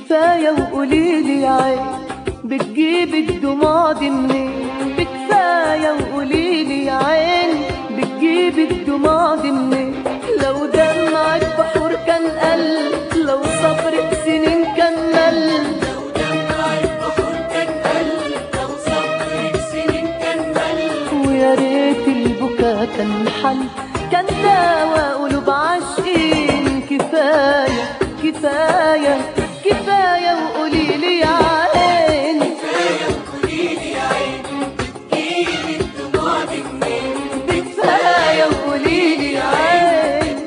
كفاية وقولي لي يا عين بتجيب الدموع دي منين بكفاية وقولي لي يا عين بتجيب الدموع دي منين لو دمعك بحور كان قل لو صبرك سنين كان مل ويا ريت البكا كان حل كان دواء قلوب عاشقين كفاية كفاية كفاية وقولي لي يا عين كفاية وقولي لي يا عين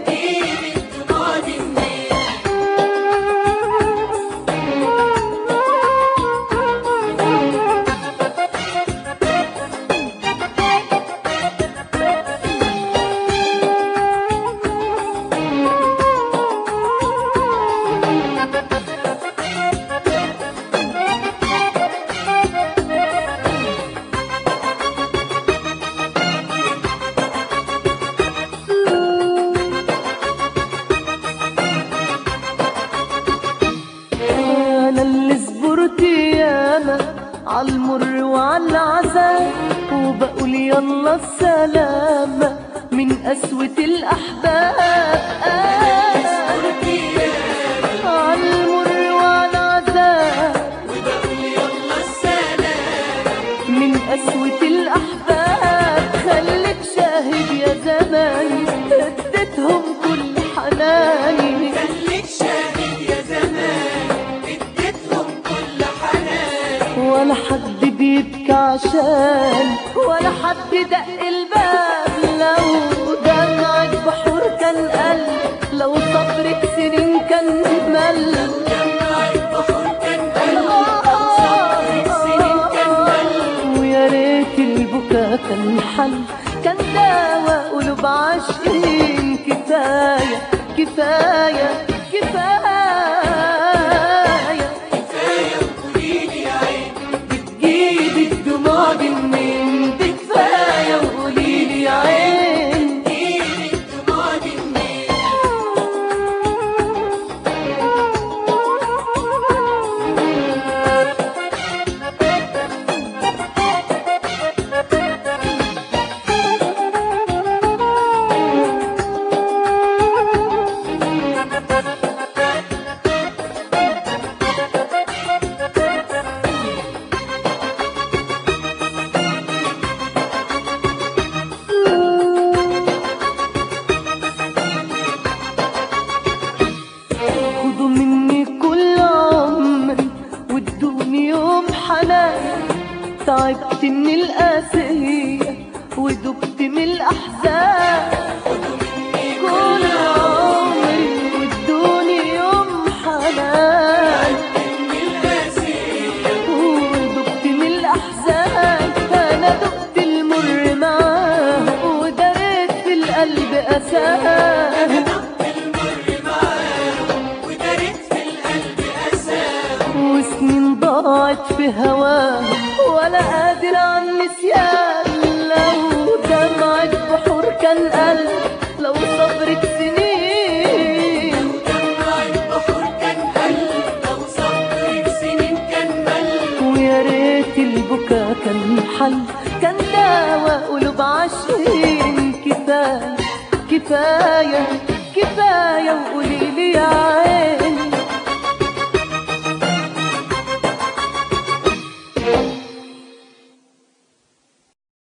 انا اللي صبرت ياما عالمر وعالعذاب وبقول يلا السلامة من قسوة الأحباب عالمر وعالعذاب من قسوة الأحباب خليك شاهد يا زماني اديتهم كل حناني ولا حد بيبكي عشان ولا حد دق الباب لو دمعك بحور كان قل لو صبرك سنين كان مل ويا ريت البكا كان حل كان دواء قلوب عاشقين كفاية كفاية كفاية بتجيب الدموع دي منين دي كفاية وقولي لي يا عين خدوا مني كل عمري وادوني يوم حنان تعبت من القاسية ودبت من الأحزان كل عمري وادوني يوم حنان ودبت من الأحزان أنا دقت المر معاه ودريت في القلب أساه وسنين ضاعت في هواه ولا قادر عن نسيان لو دمعت بحور كان قلب لو صبرك سنين ويا ريت البكا كان حل كان دواء قلوب عاشقين كفاية كفاية كفاية وقولي لي يا عين